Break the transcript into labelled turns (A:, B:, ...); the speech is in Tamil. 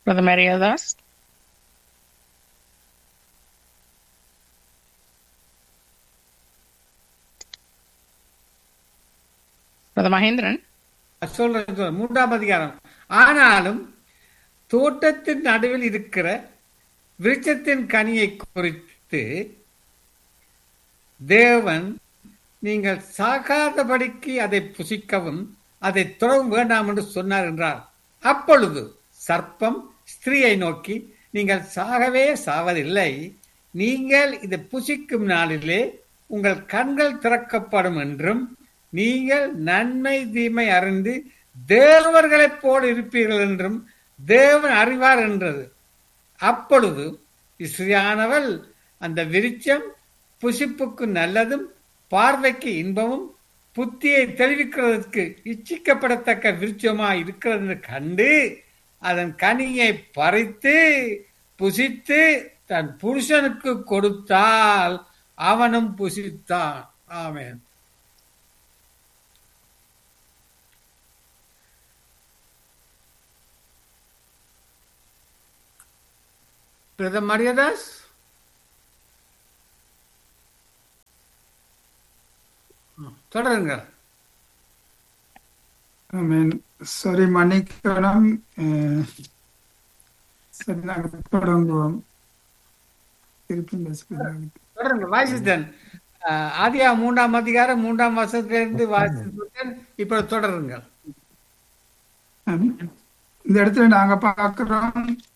A: Brother Mariadas. Brother Mahendran.
B: சொல்றேன் சொல்றேன். மூன்றாம் அதிகாரம் ஆனாலும் தோட்டத்தின் நடுவில் இருக்கிற விருட்சத்தின் கனியை குறித்து தேவன் நீங்கள் சாகாதபடிக்கு அதை புசிக்கவும் அதை தொடவும் வேண்டாம் என்று சொன்னார் என்றார் அப்பொழுது சர்ப்பம் ஸ்திரீயை நோக்கி நீங்கள் சாகவே சாவதில்லை நீங்கள் இதை புசிக்கும் நாளிலே உங்கள் கண்கள் திறக்கப்படும் என்றும் நீங்கள் நன்மை தீமை அறிந்து தேவர்களைப் போல் இருப்பீர்கள் என்றும் தேவன் அறிவார் என்றது அப்பொழுது இஸ்ரியானவள் அந்த விருட்சம் புசிப்புக்கு நல்லதும் பார்வைக்கு இன்பமும் புத்தியை தெளிவிக்கிறதற்கு இச்சிக்கப்படத்தக்க விருட்சமாய் இருக்கிறது என்று கண்டு அதன் கனியை பறித்து புசித்து தன் புருஷனுக்கு கொடுத்தால் அவனும் புசித்தான் ஆமென் பிரதம் மரியாதாஸ் தொடருங்க
C: ஆமென் சாரி மன்னிக்கணும் அஹ், சரி நாங்கள் தொடங்குவோம் திருப்பி பேசுகிறேன்
B: தொடருங்க வாசித்தன் ஆதியா மூன்றாம் அதிகாரம் மூன்றாம் வருஷத்திலிருந்து வாசித்தேன் இப்ப தொடருங்க
C: ஆமென். இந்த இடத்துல நாங்க பார்க்கிறோம்